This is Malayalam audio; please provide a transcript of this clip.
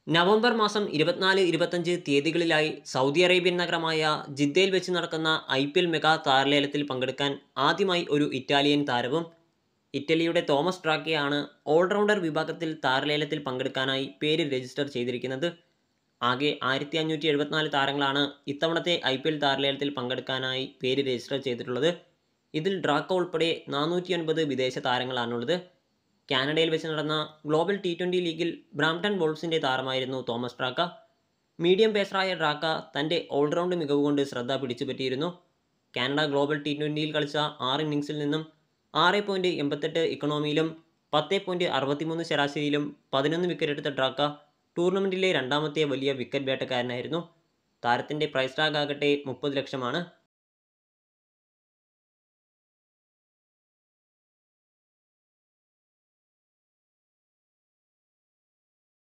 നവംബർ മാസം ഇരുപത്തിനാല് ഇരുപത്തഞ്ച് തീയതികളിലായി സൗദി അറേബ്യൻ നഗരമായ ജിദ്ദയിൽ വെച്ച് നടക്കുന്ന ഐ പി എൽ മെഗാ താരലേലത്തിൽ പങ്കെടുക്കാൻ ആദ്യമായി ഒരു ഇറ്റാലിയൻ താരവും ഇറ്റലിയുടെ തോമസ് ട്രാക്കിയാണ് ഓൾറൗണ്ടർ വിഭാഗത്തിൽ താരലേലത്തിൽ പങ്കെടുക്കാനായി പേര് രജിസ്റ്റർ ചെയ്തിരിക്കുന്നത് ആകെ ആയിരത്തി അഞ്ഞൂറ്റി എഴുപത്തിനാല് താരങ്ങളാണ് ഇത്തവണത്തെ ഐ പി എൽ താരലേലത്തിൽ പങ്കെടുക്കാനായി പേര് രജിസ്റ്റർ ചെയ്തിട്ടുള്ളത് ഇതിൽ ഡ്രാക്കോ ഉൾപ്പെടെ നാനൂറ്റി ഒൻപത് വിദേശ താരങ്ങളാണുള്ളത് കാനഡയിൽ വെച്ച് നടന്ന ഗ്ലോബൽ ടി ട്വൻ്റി ലീഗിൽ ബ്രാംപ്ടൺ ബോൾസിൻ്റെ താരമായിരുന്നു തോമസ് ഡ്രാക്ക മീഡിയം പേസറായ ഡ്രാക്ക തൻ്റെ ഓൾറൗണ്ട് മികവ് കൊണ്ട് ശ്രദ്ധ പിടിച്ചുപറ്റിയിരുന്നു കാനഡ ഗ്ലോബൽ ടി ട്വൻ്റിയിൽ കളിച്ച ആറ് ഇന്നിങ്സിൽ നിന്നും ആറ് പോയിൻറ്റ് എൺപത്തെട്ട് ഇക്കണോമിയിലും പത്ത് പോയിൻറ്റ് അറുപത്തിമൂന്ന് ശരാശരിയിലും പതിനൊന്ന് വിക്കറ്റ് എടുത്ത ഡ്രാക്ക ടൂർണമെൻറ്റിലെ രണ്ടാമത്തെ വലിയ വിക്കറ്റ് വേട്ടക്കാരനായിരുന്നു താരത്തിൻ്റെ പ്രൈസ് ടാഗ് ആകട്ടെ മുപ്പത് ലക്ഷമാണ്